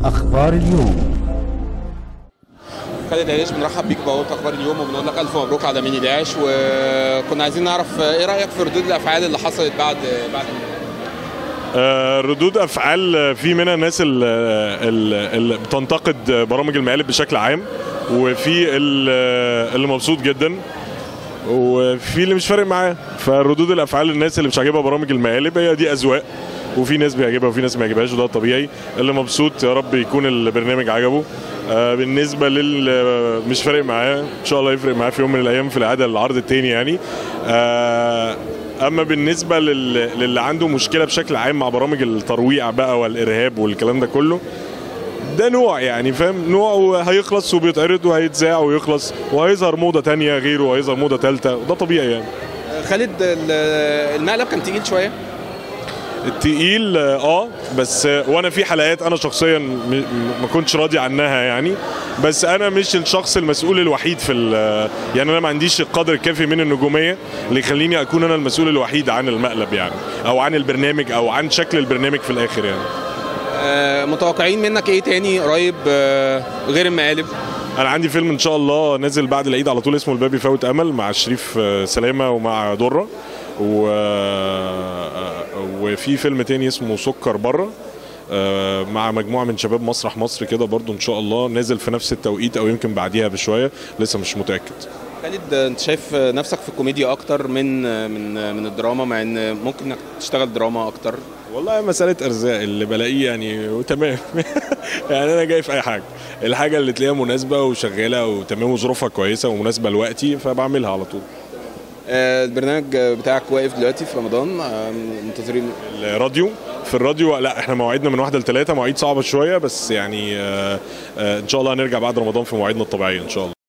أخبار اليوم خالد عيش بنرحب بيك بقول اخبار اليوم وبنقول لك الف مبروك على ميني داش وكنا عايزين نعرف ايه رايك في ردود الافعال اللي حصلت بعد بعد آه، ردود افعال في منها ناس ال- ال- اللي بتنتقد برامج المقالب بشكل عام وفي ال- اللي مبسوط جدا وفي اللي مش فارق معاه فردود الافعال الناس اللي مش عاجبها برامج المقالب هي دي اذواق وفي ناس بيعجبها وفي ناس ما يعجبهاش وده طبيعي اللي مبسوط يا رب يكون البرنامج عجبه آه، بالنسبه لل مش فارق معاه ان شاء الله يفرق معاه في يوم من الايام في العاده العرض التاني يعني آه، اما بالنسبه لل... للي عنده مشكله بشكل عام مع برامج الترويع بقى والارهاب والكلام ده كله ده نوع يعني فاهم نوع وهيخلص وبيتعرض وهيتذاع ويخلص وهيظهر موضه تانية غيره وهيظهر موضه ثالثه وده طبيعي يعني خالد ال- المقلب كان تقيل شويه التقيل اه بس آه، وانا في حلقات انا شخصيا م- م- ما كنتش راضي عنها يعني بس انا مش الشخص المسؤول الوحيد في ال- يعني انا ما عنديش القدر الكافي من النجوميه اللي يخليني اكون انا المسؤول الوحيد عن المقلب يعني او عن البرنامج او عن شكل البرنامج في الاخر يعني آه، متوقعين منك ايه تاني قريب آه، غير المقالب انا عندي فيلم ان شاء الله نازل بعد العيد على طول اسمه الباب يفوت امل مع شريف آه، سلامه ومع دره و... آه، وفي فيلم تاني اسمه سكر بره آه، مع مجموعه من شباب مسرح مصر كده برضو ان شاء الله نازل في نفس التوقيت او يمكن بعديها بشويه لسه مش متاكد خالد آه، انت شايف نفسك في الكوميديا اكتر من آه، من آه، من الدراما مع ان ممكن انك تشتغل دراما اكتر والله مسألة أرزاق اللي بلاقيه يعني وتمام يعني أنا جاي في أي حاجة الحاجة اللي تلاقيها مناسبة وشغالة وتمام وظروفها كويسة ومناسبة لوقتي فبعملها على طول آه، البرنامج بتاعك واقف دلوقتي في رمضان آه، منتظرين الراديو في الراديو لا احنا مواعيدنا من واحدة لثلاثة مواعيد صعبة شوية بس يعني آه، آه، ان شاء الله هنرجع بعد رمضان في مواعيدنا الطبيعية ان شاء الله